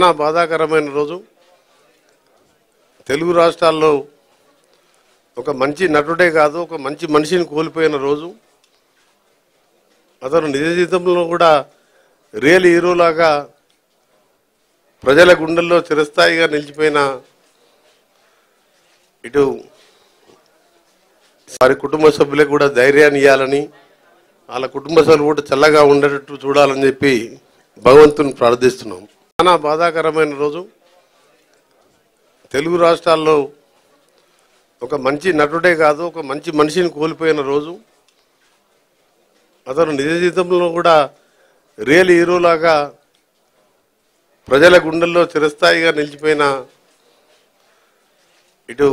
చాలా బాధాకరమైన రోజు తెలుగు రాష్ట్రాల్లో ఒక మంచి నటుడే కాదు ఒక మంచి మనిషిని కోల్పోయిన రోజు అతను నిజ జీవితంలో కూడా రియల్ హీరోలాగా ప్రజల గుండెల్లో చిరస్థాయిగా నిలిచిపోయిన ఇటు వారి కుటుంబ సభ్యులకు కూడా ధైర్యాన్ని ఇవ్వాలని వాళ్ళ కుటుంబ సభ్యులు కూడా చల్లగా ఉండేటట్టు చూడాలని చెప్పి భగవంతుని ప్రార్థిస్తున్నాం చాలా బాధాకరమైన రోజు తెలుగు రాష్ట్రాల్లో ఒక మంచి నటుడే కాదు ఒక మంచి మనిషిని కోల్పోయిన రోజు అతను నిజ జీవితంలో కూడా రియల్ హీరోలాగా ప్రజల గుండెల్లో చిరస్థాయిగా నిలిచిపోయిన ఇటు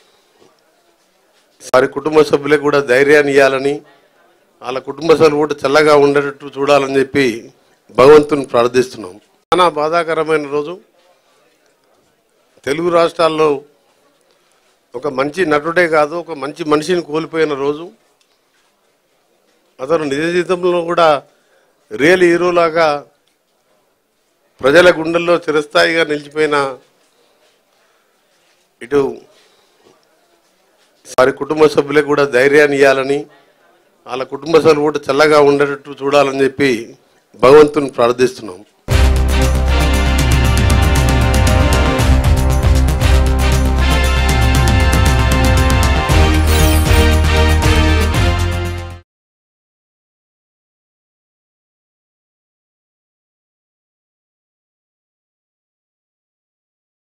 వారి కుటుంబ సభ్యులకు కూడా ధైర్యాన్ని ఇవ్వాలని వాళ్ళ కుటుంబ సభ్యులు కూడా చల్లగా ఉండేటట్టు చూడాలని చెప్పి భగవంతుని ప్రార్థిస్తున్నాం చాలా బాధాకరమైన రోజు తెలుగు రాష్ట్రాల్లో ఒక మంచి నటుడే కాదు ఒక మంచి మనిషిని కోల్పోయిన రోజు అతను నిజ జీవితంలో కూడా రియల్ హీరోలాగా ప్రజల గుండెల్లో చిరస్థాయిగా నిలిచిపోయిన ఇటు వారి కుటుంబ సభ్యులకు కూడా ధైర్యాన్ని ఇవ్వాలని వాళ్ళ కుటుంబ సభ్యులు కూడా చల్లగా ఉండేటట్టు చూడాలని చెప్పి భగవంతుని ప్రార్థిస్తున్నాం